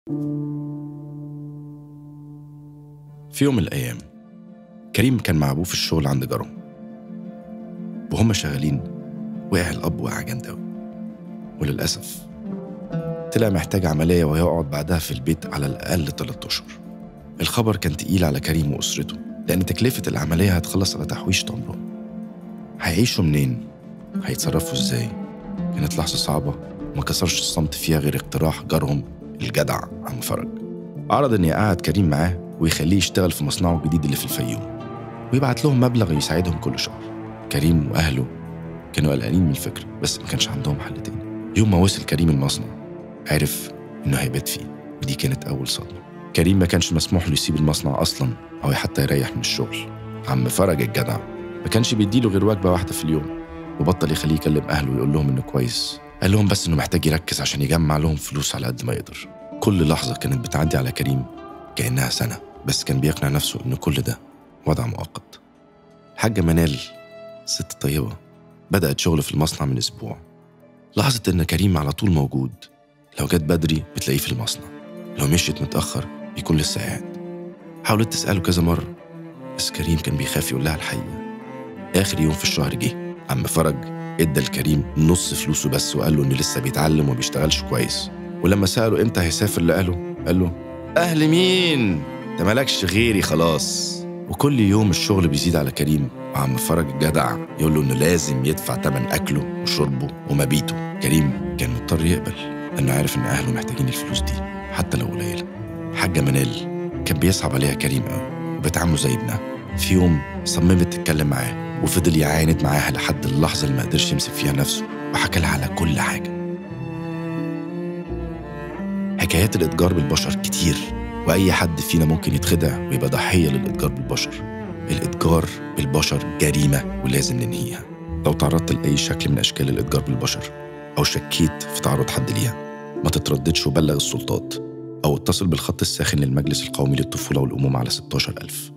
في يوم من الأيام كريم كان مع أبوه في الشغل عند جارهم وهم شغالين وقع الأب وقع جامد أوي وللأسف طلع محتاج عملية وهيقعد بعدها في البيت على الأقل 3 أشهر الخبر كان تقيل على كريم وأسرته لأن تكلفة العملية هتخلص على تحويشة عمرهم هيعيشوا منين؟ هيتصرفوا إزاي؟ كانت لحظة صعبة وما كسرش الصمت فيها غير اقتراح جارهم الجدع عم فرج عرض إن يقعد كريم معاه ويخليه يشتغل في مصنعه الجديد اللي في الفيوم ويبعت لهم مبلغ يساعدهم كل شهر كريم وأهله كانوا قلقانين من الفكرة بس ما كانش عندهم حل تاني يوم ما وصل كريم المصنع عرف إنه هيبات فيه ودي كانت أول صدمة كريم ما كانش مسموح له يسيب المصنع أصلا أو حتى يريح من الشغل عم فرج الجدع ما كانش بيديله غير وجبة واحدة في اليوم وبطل يخليه يكلم أهله ويقول لهم إنه كويس قال لهم بس إنه محتاج يركز عشان يجمع لهم فلوس على قد ما يقدر كل لحظة كانت بتعدي على كريم كأنها سنة بس كان بيقنع نفسه إن كل ده وضع مؤقت حاجة منال ست طيبة بدأت شغل في المصنع من أسبوع لاحظت إن كريم على طول موجود لو جت بدري بتلاقيه في المصنع لو مشيت متأخر بيكون لسه قاعد حاولت تسأله كذا مرة بس كريم كان بيخاف يقول لها الحقيقة آخر يوم في الشهر جه عم فرج ادى لكريم نص فلوسه بس وقال له إنه لسه بيتعلم وما بيشتغلش كويس ولما سأله إمتى هيسافر لأهله قال له أهل مين؟ أنت مالكش غيري خلاص وكل يوم الشغل بيزيد على كريم وعم فرج الجدع يقول له إنه لازم يدفع تمن أكله وشربه ومبيته كريم كان مضطر يقبل لأنه عارف إن أهله محتاجين الفلوس دي حتى لو قليلة حاجة منال كان بيصعب عليها كريم قوي وبتعامله زي ابنها في يوم صممت تتكلم معاه وفضل يعاند معاها لحد اللحظة اللي ما قدرش يمسك فيها نفسه وحكى لها على كل حاجة حكايات الإتجار بالبشر كتير وأي حد فينا ممكن يتخدع ويبقى ضحية للإتجار بالبشر الإتجار بالبشر جريمة ولازم ننهيها لو تعرضت لأي شكل من أشكال الإتجار بالبشر أو شكيت في تعرض حد ليها ما تترددش وبلغ السلطات أو اتصل بالخط الساخن للمجلس القومي للطفولة والأمومة على 16000